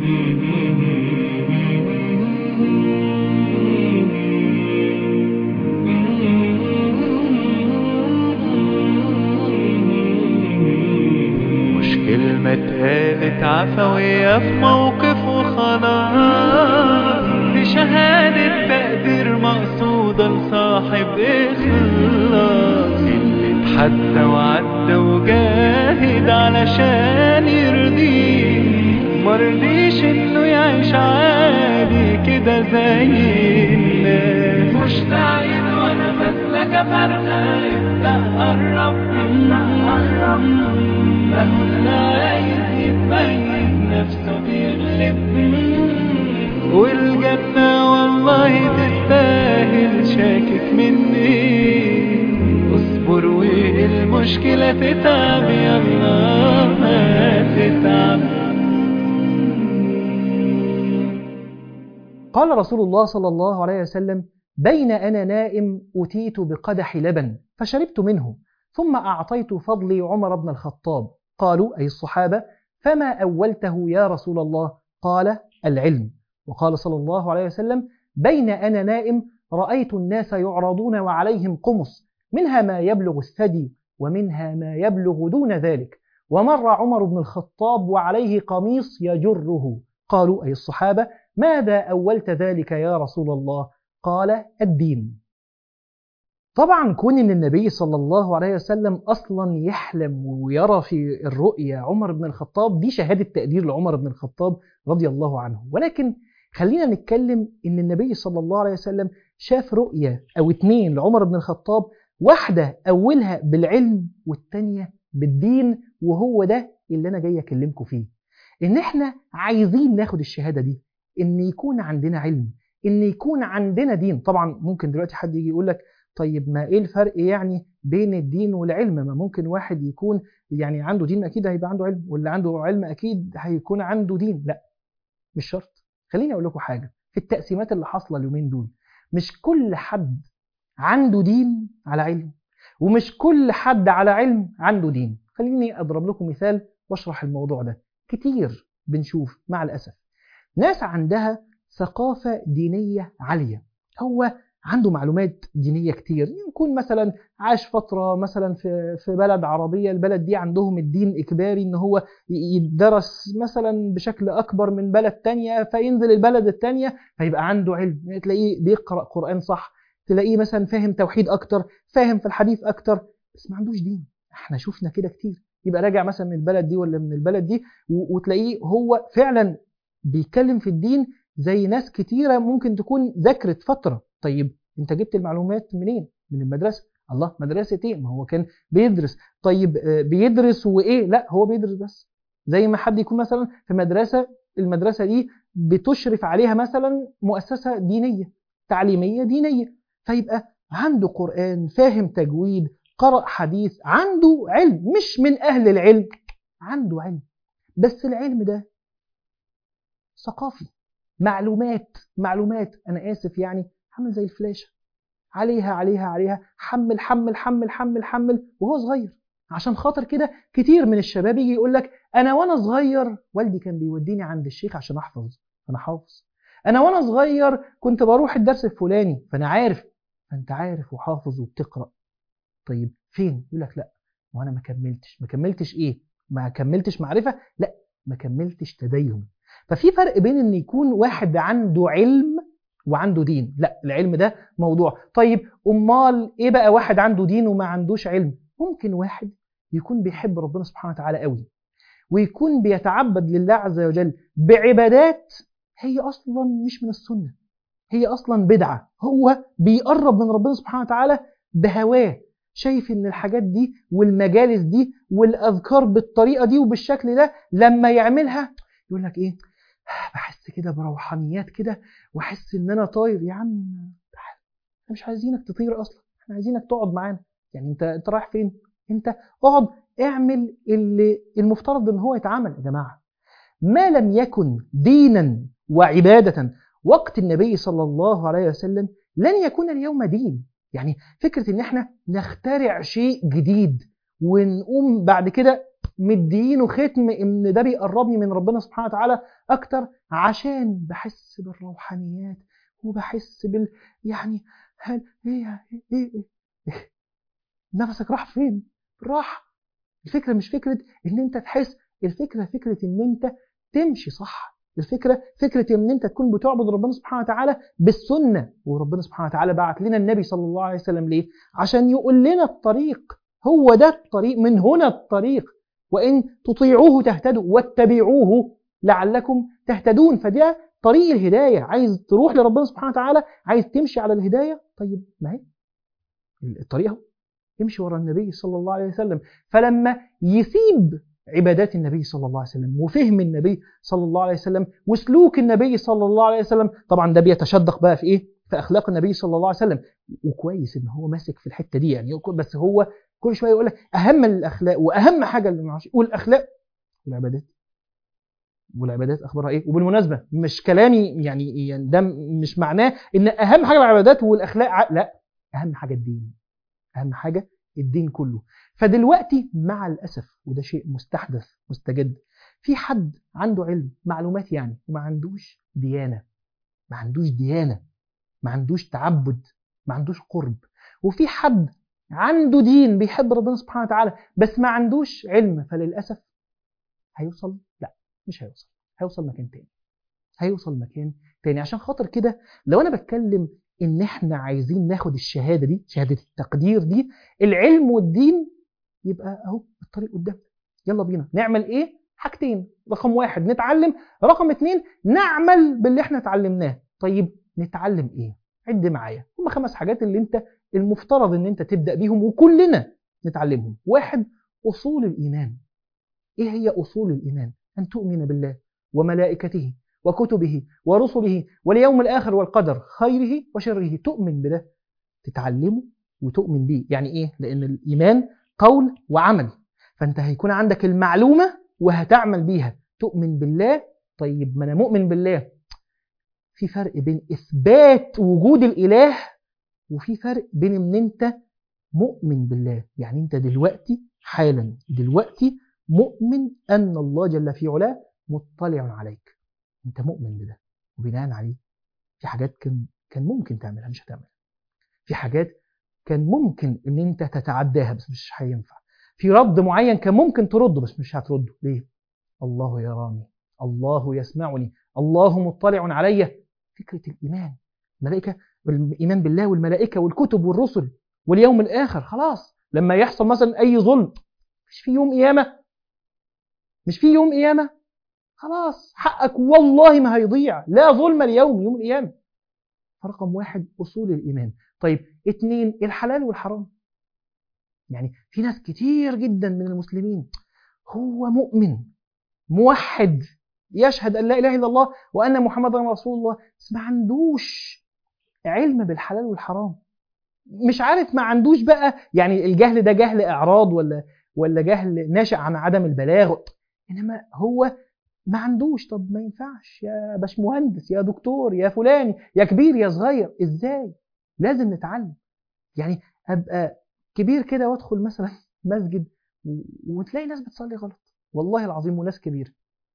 مش كلمة اتقالت عفوية في موقف وخلاص دي شهادة تقدير مقصودة لصاحب إخلاص اللي اتحدى وعدى وجاهد علشان يرضيه مرضيش إنه يعيش عادي كده زي الناس مشتاقين وأنا بسلك فرقة ابدأ قرب ابدأ قرب لما عايز يتميز نفسه بيغلب والجنة والله تستاهل شاكك مني اصبر والمشكلة تتعب يلا ما تتعب قال رسول الله صلى الله عليه وسلم بين أنا نائم أتيت بقدح لبن فشربت منه ثم أعطيت فضلي عمر بن الخطاب قالوا أي الصحابة فما أولته يا رسول الله قال العلم وقال صلى الله عليه وسلم بين أنا نائم رأيت الناس يعرضون وعليهم قمص منها ما يبلغ الثدي ومنها ما يبلغ دون ذلك ومر عمر بن الخطاب وعليه قميص يجره قالوا أي الصحابة ماذا أولت ذلك يا رسول الله قال الدين طبعا كون ان النبي صلى الله عليه وسلم اصلا يحلم ويرى في الرؤيا عمر بن الخطاب دي شهاده تقدير لعمر بن الخطاب رضي الله عنه ولكن خلينا نتكلم ان النبي صلى الله عليه وسلم شاف رؤيا او اتنين لعمر بن الخطاب واحده اولها بالعلم والتانيه بالدين وهو ده اللي انا جاي اكلمكم فيه ان احنا عايزين ناخد الشهاده دي ان يكون عندنا علم ان يكون عندنا دين طبعا ممكن دلوقتي حد يجي يقول لك طيب ما ايه الفرق يعني بين الدين والعلم ما ممكن واحد يكون يعني عنده دين اكيد هيبقى عنده علم واللي عنده علم اكيد هيكون عنده دين لا مش شرط خليني اقول لكم حاجه في التقسيمات اللي حاصله اليومين دول مش كل حد عنده دين على علم ومش كل حد على علم عنده دين خليني اضرب لكم مثال واشرح الموضوع ده كتير بنشوف مع الاسف ناس عندها ثقافه دينيه عاليه هو عنده معلومات دينيه كتير يكون مثلا عاش فتره مثلا في في بلد عربيه البلد دي عندهم الدين اجباري ان هو يدرس مثلا بشكل اكبر من بلد تانية فينزل البلد التانية فيبقى عنده علم تلاقيه بيقرا قران صح تلاقيه مثلا فاهم توحيد اكتر فاهم في الحديث اكتر بس ما عندوش دين احنا شفنا كده كتير يبقى راجع مثلا من البلد دي ولا من البلد دي وتلاقيه هو فعلا بيتكلم في الدين زي ناس كتيره ممكن تكون ذاكرت فتره طيب انت جبت المعلومات منين من المدرسه الله مدرسه ايه ما هو كان بيدرس طيب بيدرس وايه لا هو بيدرس بس زي ما حد يكون مثلا في مدرسه المدرسه دي بتشرف عليها مثلا مؤسسه دينيه تعليميه دينيه فيبقى عنده قران فاهم تجويد قرأ حديث عنده علم مش من اهل العلم عنده علم بس العلم ده ثقافي معلومات معلومات انا اسف يعني عامل زي الفلاشه عليها عليها عليها حمل حمل حمل حمل حمل وهو صغير عشان خاطر كده كتير من الشباب يجي يقول لك انا وانا صغير والدي كان بيوديني عند الشيخ عشان احفظ فانا حافظ انا وانا صغير كنت بروح الدرس الفلاني فانا عارف فانت عارف وحافظ وبتقرا طيب فين يقول لك لا وانا ما كملتش ما كملتش ايه ما كملتش معرفه لا ما كملتش تدين ففي فرق بين ان يكون واحد عنده علم وعنده دين لا العلم ده موضوع طيب امال ايه بقى واحد عنده دين وما عندوش علم ممكن واحد يكون بيحب ربنا سبحانه وتعالى قوي ويكون بيتعبد لله عز وجل بعبادات هي اصلا مش من السنه هي اصلا بدعه هو بيقرب من ربنا سبحانه وتعالى بهواه شايف ان الحاجات دي والمجالس دي والاذكار بالطريقه دي وبالشكل ده لما يعملها يقول لك ايه بحس كده بروحانيات كده واحس ان انا طاير يا عم احنا مش عايزينك تطير اصلا احنا عايزينك تقعد معانا يعني انت انت رايح فين انت اقعد اعمل اللي المفترض ان هو يتعمل يا جماعه ما لم يكن دينا وعباده وقت النبي صلى الله عليه وسلم لن يكون اليوم دين يعني فكره ان احنا نخترع شيء جديد ونقوم بعد كده مدينه ختم ان ده بيقربني من ربنا سبحانه وتعالى اكتر عشان بحس بالروحانيات وبحس بال يعني هل ايه ايه ايه, إيه؟ نفسك راح فين راح الفكره مش فكره ان انت تحس الفكره فكره ان انت تمشي صح الفكره فكره ان انت تكون بتعبد ربنا سبحانه وتعالى بالسنه وربنا سبحانه وتعالى بعت لنا النبي صلى الله عليه وسلم ليه عشان يقول لنا الطريق هو ده الطريق من هنا الطريق وان تطيعوه تهتدوا واتبعوه لعلكم تهتدون فده طريق الهدايه عايز تروح لربنا سبحانه وتعالى عايز تمشي على الهدايه طيب ما هي الطريق اهو امشي ورا النبي صلى الله عليه وسلم فلما يسيب عبادات النبي صلى الله عليه وسلم وفهم النبي صلى الله عليه وسلم وسلوك النبي صلى الله عليه وسلم طبعا ده بيتشدق بقى في ايه في اخلاق النبي صلى الله عليه وسلم وكويس ان هو ماسك في الحته دي يعني بس هو كل شويه يقول لك اهم الاخلاق واهم حاجه اللي والاخلاق والعبادات والعبادات اخبارها ايه وبالمناسبه مش كلامي يعني, يعني ده مش معناه ان اهم حاجه العبادات والاخلاق لا اهم حاجه الدين اهم حاجه الدين كله فدلوقتي مع الاسف وده شيء مستحدث مستجد في حد عنده علم معلومات يعني وما عندوش ديانه ما عندوش ديانه ما عندوش تعبد ما عندوش قرب وفي حد عنده دين بيحب ربنا سبحانه وتعالى بس ما عندوش علم فللاسف هيوصل لا مش هيوصل هيوصل مكان تاني هيوصل مكان تاني عشان خاطر كده لو انا بتكلم ان احنا عايزين ناخد الشهاده دي شهاده التقدير دي العلم والدين يبقى اهو الطريق قدامنا يلا بينا نعمل ايه حاجتين رقم واحد نتعلم رقم اتنين نعمل باللي احنا اتعلمناه طيب نتعلم ايه عد معايا هم خمس حاجات اللي انت المفترض ان انت تبدا بيهم وكلنا نتعلمهم واحد اصول الايمان ايه هي اصول الايمان ان تؤمن بالله وملائكته وكتبه ورسله واليوم الآخر والقدر خيره وشره تؤمن بده تتعلمه وتؤمن بيه يعني إيه؟ لأن الإيمان قول وعمل فأنت هيكون عندك المعلومة وهتعمل بيها تؤمن بالله طيب ما أنا مؤمن بالله في فرق بين إثبات وجود الإله وفي فرق بين إن أنت مؤمن بالله يعني أنت دلوقتي حالا دلوقتي مؤمن أن الله جل في علاه مطلع عليك انت مؤمن بده وبناء عليه في حاجات كان كان ممكن تعملها مش هتعملها في حاجات كان ممكن ان انت تتعداها بس مش هينفع في رد معين كان ممكن ترده بس مش هترده ليه الله يراني الله يسمعني الله مطلع علي فكره الايمان الملائكه الايمان بالله والملائكه والكتب والرسل واليوم الاخر خلاص لما يحصل مثلا اي ظلم مش في يوم قيامه مش في يوم قيامه خلاص حقك والله ما هيضيع لا ظلم اليوم يوم القيامة فرقم واحد أصول الإيمان طيب اتنين الحلال والحرام يعني في ناس كتير جدا من المسلمين هو مؤمن موحد يشهد أن لا إله إلا الله وأن محمدا رسول الله بس ما عندوش علم بالحلال والحرام مش عارف ما عندوش بقى يعني الجهل ده جهل إعراض ولا ولا جهل ناشئ عن عدم البلاغ إنما هو ما عندوش طب ما ينفعش يا باشمهندس يا دكتور يا فلاني يا كبير يا صغير ازاي لازم نتعلم يعني ابقى كبير كده وادخل مثلا مسجد وتلاقي ناس بتصلي غلط والله العظيم وناس كبيره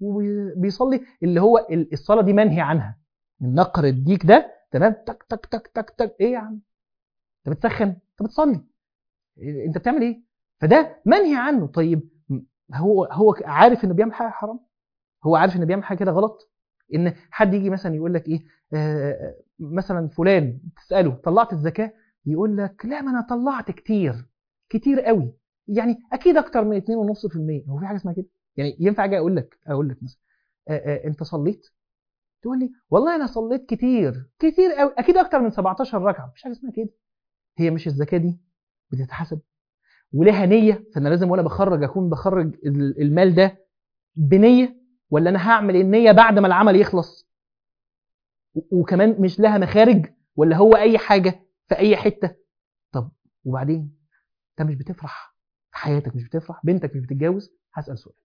وبيصلي اللي هو الصلاه دي منهي عنها النقر الديك ده تمام تك تك تك تك تك ايه يا عم انت بتسخن انت بتصلي انت بتعمل ايه فده منهي عنه طيب هو هو عارف انه بيعمل حاجه حرام هو عارف ان بيعمل حاجه كده غلط ان حد يجي مثلا يقول لك ايه آه مثلا فلان تساله طلعت الزكاه يقول لك لا ما انا طلعت كتير كتير قوي يعني اكيد اكتر من 2.5% هو في حاجه اسمها كده يعني ينفع اجي اقول لك اقول لك مثلا آه آه انت صليت تقول لي والله انا صليت كتير كتير قوي اكيد اكتر من 17 ركعه مفيش حاجه اسمها كده هي مش الزكاه دي بتتحسب ولها نيه فانا لازم وانا بخرج اكون بخرج المال ده بنيه ولا انا هعمل النيه بعد ما العمل يخلص وكمان مش لها مخارج ولا هو اي حاجه في اي حته طب وبعدين انت مش بتفرح في حياتك مش بتفرح بنتك مش بتتجوز هسال سؤال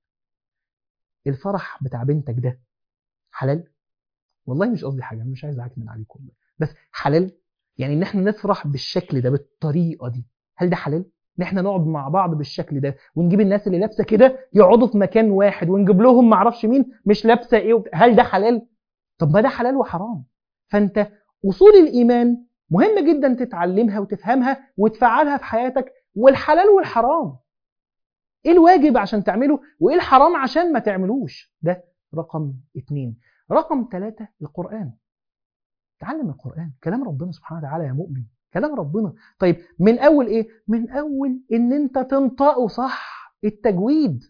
الفرح بتاع بنتك ده حلال والله مش قصدي حاجه مش عايز اعكنن عليكم بس حلال يعني ان احنا نفرح بالشكل ده بالطريقه دي هل ده حلال ان احنا نقعد مع بعض بالشكل ده ونجيب الناس اللي لابسه كده يقعدوا في مكان واحد ونجيب لهم معرفش مين مش لابسه ايه وبت- هل ده حلال طب ما ده حلال وحرام فانت اصول الايمان مهم جدا تتعلمها وتفهمها وتفعلها في حياتك والحلال والحرام ايه الواجب عشان تعمله وايه الحرام عشان ما تعملوش ده رقم اتنين رقم ثلاثة القرآن تعلم القرآن كلام ربنا سبحانه وتعالى يا مؤمن كلام ربنا طيب من أول إيه؟ من أول إن أنت تنطقه صح التجويد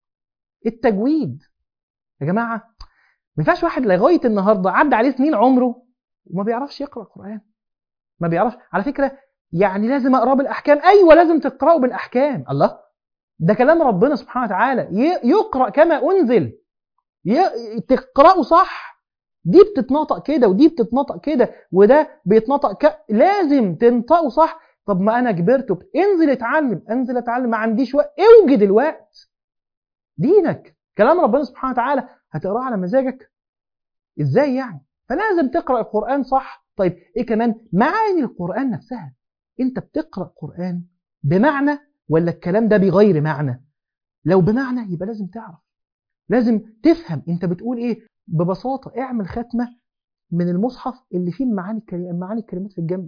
التجويد يا جماعة ما ينفعش واحد لغاية النهاردة عدى عليه سنين عمره وما بيعرفش يقرأ قرآن ما بيعرفش على فكرة يعني لازم أقرأه بالأحكام أيوة لازم تقرأه بالأحكام الله ده كلام ربنا سبحانه وتعالى ي- يقرأ كما أنزل ي- تقرأه صح دي بتتنطق كده ودي بتتنطق كده وده بيتنطق ك... لازم تنطقه صح طب ما انا كبرت وبت... انزل اتعلم انزل اتعلم ما عنديش وقت اوجد الوقت دينك كلام ربنا سبحانه وتعالى هتقراه على مزاجك ازاي يعني فلازم تقرا القران صح طيب ايه كمان معاني القران نفسها انت بتقرا قران بمعنى ولا الكلام ده بغير معنى لو بمعنى يبقى لازم تعرف لازم تفهم انت بتقول ايه ببساطه اعمل ختمه من المصحف اللي فيه معاني الكلمات معاني الكلمات في الجنب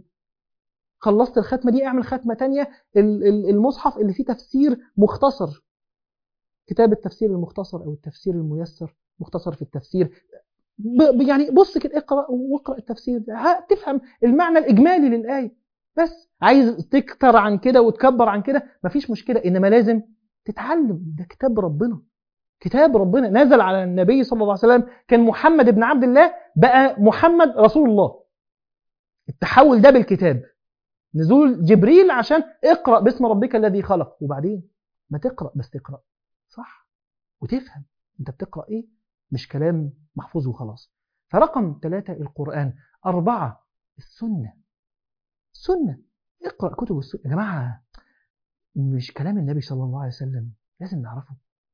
خلصت الختمه دي اعمل ختمه تانية ال- ال- المصحف اللي فيه تفسير مختصر كتاب التفسير المختصر او التفسير الميسر مختصر في التفسير ب- ب- يعني بص كده اقرا واقرا التفسير ده ها- تفهم المعنى الاجمالي للايه بس عايز تكتر عن كده وتكبر عن كده مفيش مشكله انما لازم تتعلم ده كتاب ربنا كتاب ربنا نزل على النبي صلى الله عليه وسلم كان محمد بن عبد الله بقى محمد رسول الله التحول ده بالكتاب نزول جبريل عشان اقرأ باسم ربك الذي خلق وبعدين ما تقرأ بس تقرأ صح وتفهم انت بتقرأ ايه مش كلام محفوظ وخلاص فرقم ثلاثة القرآن أربعة السنة السنة اقرأ كتب السنة يا جماعة مش كلام النبي صلى الله عليه وسلم لازم نعرفه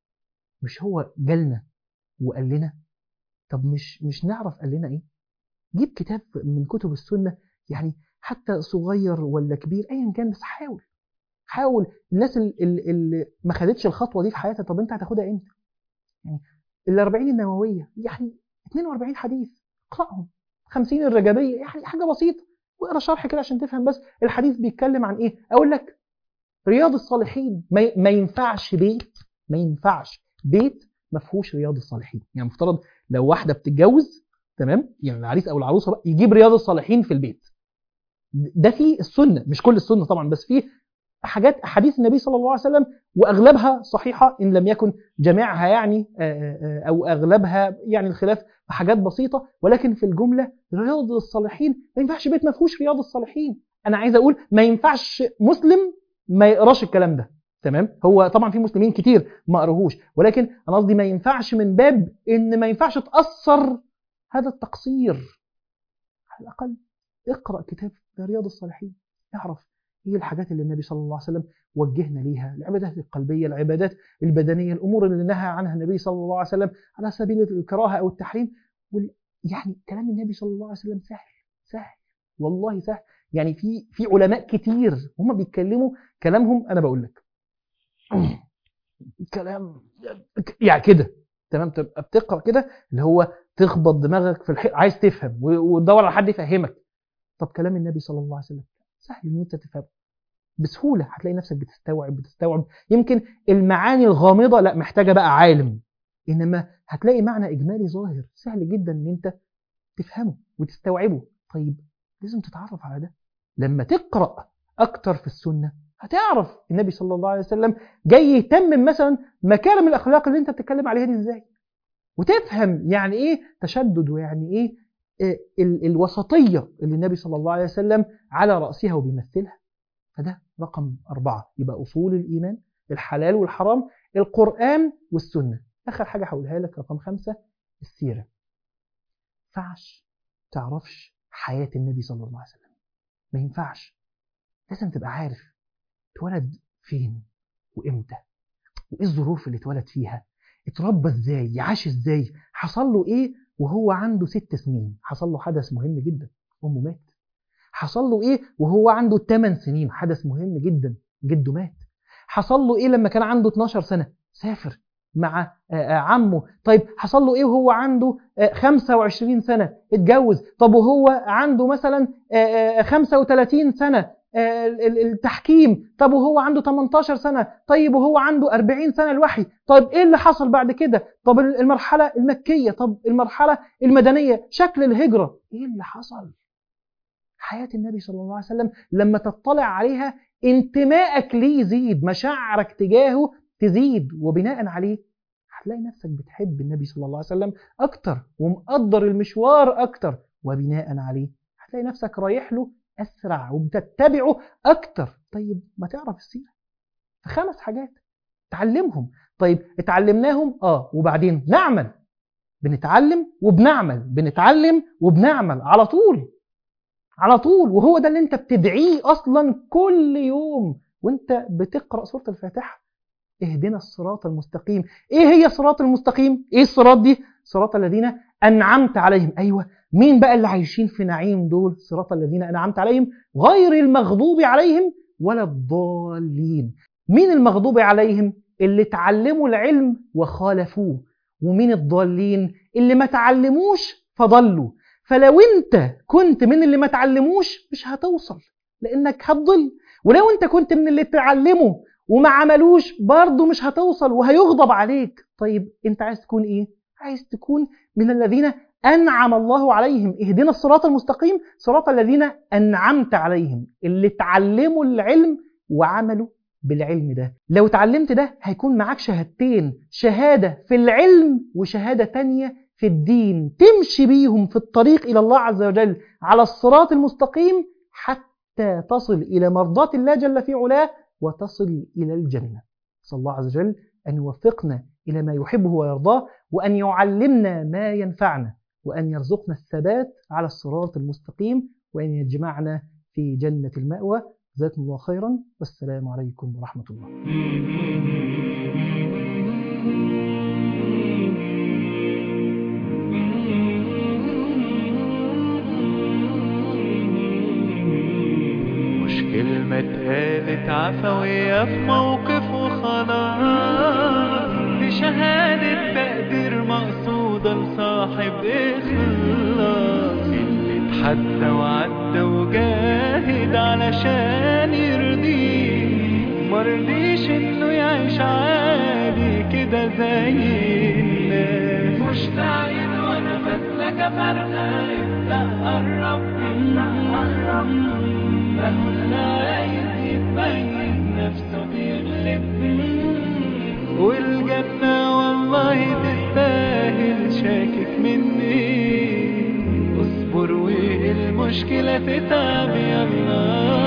مش هو جالنا وقال لنا طب مش مش نعرف قال لنا ايه جيب كتاب من كتب السنة يعني حتى صغير ولا كبير ايا كان بس حاول حاول الناس ال- ال- اللي ما خدتش الخطوه دي في حياتها طب انت هتاخدها امتى؟ يعني ال 40 النوويه يعني 42 حديث اقراهم 50 الرجبيه يعني حاجه بسيطه واقرا شرح كده عشان تفهم بس الحديث بيتكلم عن ايه؟ اقول لك رياض الصالحين ما, ما ينفعش بيت ما ينفعش بيت ما فيهوش رياض الصالحين يعني مفترض لو واحده بتتجوز تمام يعني العريس او العروسه بقى يجيب رياض الصالحين في البيت ده في السنه مش كل السنه طبعا بس في حاجات احاديث النبي صلى الله عليه وسلم واغلبها صحيحه ان لم يكن جميعها يعني آه، آه، او اغلبها يعني الخلاف في حاجات بسيطه ولكن في الجمله رياض الصالحين ما ينفعش بيت ما فيهوش رياض الصالحين انا عايز اقول ما ينفعش مسلم ما يقراش الكلام ده تمام هو طبعا في مسلمين كتير ما قروهوش ولكن انا قصدي ما ينفعش من باب ان ما ينفعش تاثر هذا التقصير على الاقل اقرا كتاب رياض الصالحين اعرف ايه الحاجات اللي النبي صلى الله عليه وسلم وجهنا ليها العبادات القلبيه العبادات البدنيه الامور اللي نهى عنها النبي صلى الله عليه وسلم على سبيل الكراهه او التحريم وال... يعني كلام النبي صلى الله عليه وسلم سهل سهل والله سهل يعني في في علماء كتير هم بيتكلموا كلامهم انا بقول لك كلام يعني كده تمام تبقى بتقرا كده اللي هو تخبط دماغك في الحيط عايز تفهم و- وتدور على حد يفهمك طب كلام النبي صلى الله عليه وسلم سهل ان انت تفهمه بسهوله هتلاقي نفسك بتستوعب بتستوعب يمكن المعاني الغامضه لا محتاجه بقى عالم انما هتلاقي معنى اجمالي ظاهر سهل جدا ان انت تفهمه وتستوعبه طيب لازم تتعرف على ده لما تقرا اكتر في السنه هتعرف النبي صلى الله عليه وسلم جاي يتمم مثلا مكارم الاخلاق اللي انت بتتكلم عليها دي ازاي وتفهم يعني ايه تشدد ويعني ايه آه، ال- الوسطيه اللي النبي صلى الله عليه وسلم على راسها وبيمثلها فده رقم أربعة يبقى أصول الإيمان الحلال والحرام القرآن والسنة آخر حاجة هقولها لك رقم خمسة السيرة ينفعش تعرفش حياة النبي صلى الله عليه وسلم ما ينفعش لازم تبقى عارف اتولد فين وامتى وايه الظروف اللي اتولد فيها اتربى ازاي عاش ازاي حصل له ايه وهو عنده ست سنين حصل له حدث مهم جدا امه ماتت حصل له ايه وهو عنده 8 سنين حدث مهم جدا جده مات حصل له ايه لما كان عنده 12 سنه سافر مع آه، آه، عمه طيب حصل له ايه وهو عنده آه، 25 سنه اتجوز طب وهو عنده مثلا آه، آه، 35 سنه آه، ال- ال- التحكيم طب وهو عنده 18 سنه طيب وهو عنده 40 سنه الوحي طيب ايه اللي حصل بعد كده طب المرحله المكيه طب المرحله المدنيه شكل الهجره ايه اللي حصل حياه النبي صلى الله عليه وسلم لما تطلع عليها انتمائك ليه يزيد مشاعرك تجاهه تزيد وبناء عليه هتلاقي نفسك بتحب النبي صلى الله عليه وسلم اكتر ومقدر المشوار اكتر وبناء عليه هتلاقي نفسك رايح له اسرع وبتتبعه اكتر طيب ما تعرف السيره خمس حاجات تعلمهم طيب اتعلمناهم اه وبعدين نعمل بنتعلم وبنعمل بنتعلم وبنعمل على طول على طول وهو ده اللي انت بتدعيه اصلا كل يوم وانت بتقرا سوره الفاتحه اهدنا الصراط المستقيم ايه هي الصراط المستقيم ايه الصراط دي صراط الذين انعمت عليهم ايوه مين بقى اللي عايشين في نعيم دول صراط الذين انعمت عليهم غير المغضوب عليهم ولا الضالين مين المغضوب عليهم اللي تعلموا العلم وخالفوه ومين الضالين اللي ما تعلموش فضلوا فلو انت كنت من اللي ما تعلموش مش هتوصل لانك هتضل ولو انت كنت من اللي تعلموا وما عملوش برضه مش هتوصل وهيغضب عليك طيب انت عايز تكون ايه عايز تكون من الذين انعم الله عليهم اهدنا الصراط المستقيم صراط الذين انعمت عليهم اللي تعلموا العلم وعملوا بالعلم ده لو اتعلمت ده هيكون معاك شهادتين شهادة في العلم وشهادة تانية في الدين تمشي بيهم في الطريق إلى الله عز وجل على الصراط المستقيم حتى تصل إلى مرضاة الله جل في علاه وتصل إلى الجنة صلى الله عز وجل أن يوفقنا إلى ما يحبه ويرضاه وأن يعلمنا ما ينفعنا وأن يرزقنا الثبات على الصراط المستقيم وأن يجمعنا في جنة المأوى جزاكم الله خيرا والسلام عليكم ورحمة الله مش كلمة اتقالت عفوية في موقف وخلاص دي شهادة تقدير مقصودة لصاحب إخلاص اللي اتحدى وعدى وجاهد علشان يرضيه مرضيش إنه يعيش عادي كده زي الناس مشتاق وأنا فاتلك فرقة ابدأ قرب والجنة والله تستاهل شاكك مني اصبر والمشكلة تتعب يلا